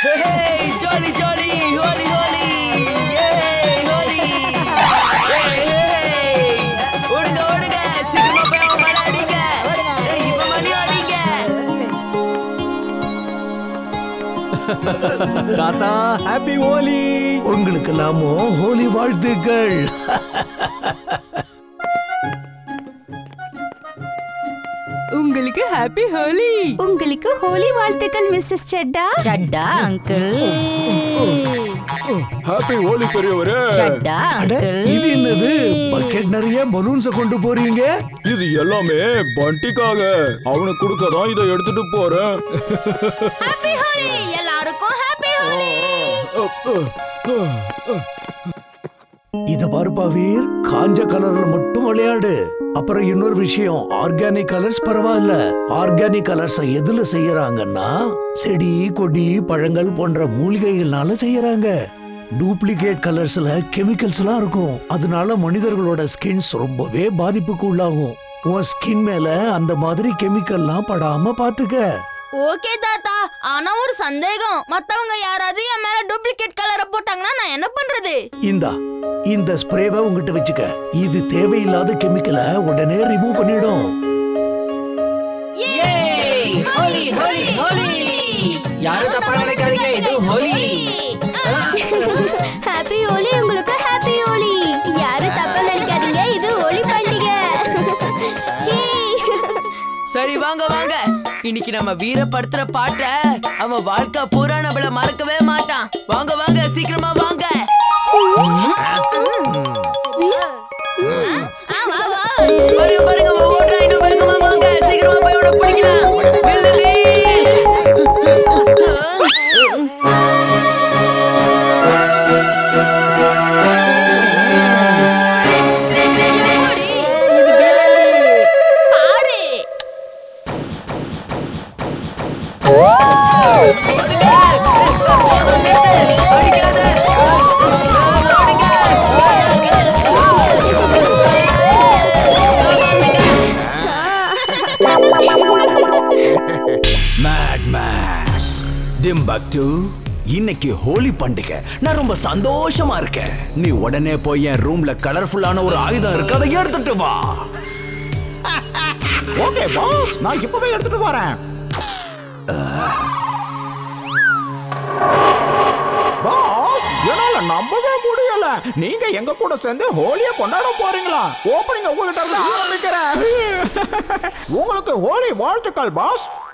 Hey, jolly, jolly, holy, holy. Hey, holy. Hey, hey. ஓடுங்க, ஓடுங்க. சீக்கிரமா போய் அவன் மேல அடிங்க. ஏய், இவன் மேலயும் அடிங்க. தாத்தா ஹாப்பி ஹோலி உங்களுக்கு எல்லாமோ ஹோலி வாழ்த்துக்கள் உங்களுக்கு ஹாப்பி ஹோலி உங்களுக்கு ஹோலி வாழ்த்துக்கள் மிஸ்ஸஸ் செட்டா சட்டா அங்கிள் ஹாப்பி ஹோலி பெரியவரே சட்டா அட, அங்கிள் இது என்னது பக்கெட் நிறைய பலூன்ஸ கொண்டு போறீங்க இது எல்லாமே பண்டிக்காக அவனுக்கு கொடுக்க தான் இதை எடுத்துட்டு போறேன் ஹாப்பி ஹோலி எல்லாருக்கும் ஹாப்பி ஹோலி இத பாருப்பா வீர் காஞ்ச கலர்ல மட்டும் விளையாடு அப்புறம் இன்னொரு விஷயம் ஆர்கானிக் கலர்ஸ் பரவாயில்ல ஆர்கானிக் கலர்ஸ் எதுல செய்யறாங்கன்னா செடி கொடி பழங்கள் போன்ற மூலிகைகள்னால செய்யறாங்க டூப்ளிகேட் கலர்ஸ்ல கெமிக்கல்ஸ் எல்லாம் இருக்கும் அதனால மனிதர்களோட ஸ்கின்ஸ் ரொம்பவே பாதிப்புக்கு உள்ளாகும் உன் ஸ்கின் மேல அந்த மாதிரி கெமிக்கல்லாம் படாம பாத்துக்க ஓகே தாத்தா ஆனா ஒரு சந்தேகம் மத்தவங்க யாராவது என் மேல டூப்ளிகேட் கலரை போட்டாங்கன்னா நான் என்ன பண்றது இந்தா இந்த ஸ்ப்ரேவை உங்ககிட்ட வச்சுக்க இது தேவையில்லாத கெமிக்கலை உடனே ரிமூவ் பண்ணிடும் Yay! Holy, holy, holy. யாரும் தப்பா நினைக்காதீங்க இது ஹோலி ஹாப்பி ஹோலி உங்களுக்கு ஹாப்பி ஹோலி யாரும் தப்பா நினைக்காதீங்க இது ஹோலி பண்டிகை சரி வாங்க வாங்க இன்னைக்கு நம்ம வீரப்படுத்துற பாட்ட அவன் வாழ்க்கை பூரா நம்மள மறக்கவே மாட்டான் வாங்க வாங்க சீக்கிரமா வாங்க பாருங்க பாருங்க அவன் ஓடுறான் இன்னும் வேகமா வாங்க சீக்கிரமா போய் அவனை பிடிக்கலாம் வில்லலி. பாரு அடிக்காத. மேட் மேக்ஸ் டிம்பக்டு இன்னைக்கு ஹோலி பண்டிகை நான் ரொம்ப சந்தோஷமா இருக்கேன் நீ உடனே போய் என் ரூம்ல கலர்ஃபுல்லான ஒரு ஆயுதம் இருக்கு அதை எடுத்துட்டு வா ஓகே பாஸ் நான் இப்பவே எடுத்துட்டு வரேன் பாஸ் என்னால நம்பவே முடியல நீங்க எங்க கூட சேர்ந்து ஹோலிய கொண்டாட போறீங்களா ஓப்பனிங் உங்ககிட்ட இருந்து ஆரம்பிக்கிறேன் உங்களுக்கு ஹோலி வாழ்த்துக்கள் பாஸ்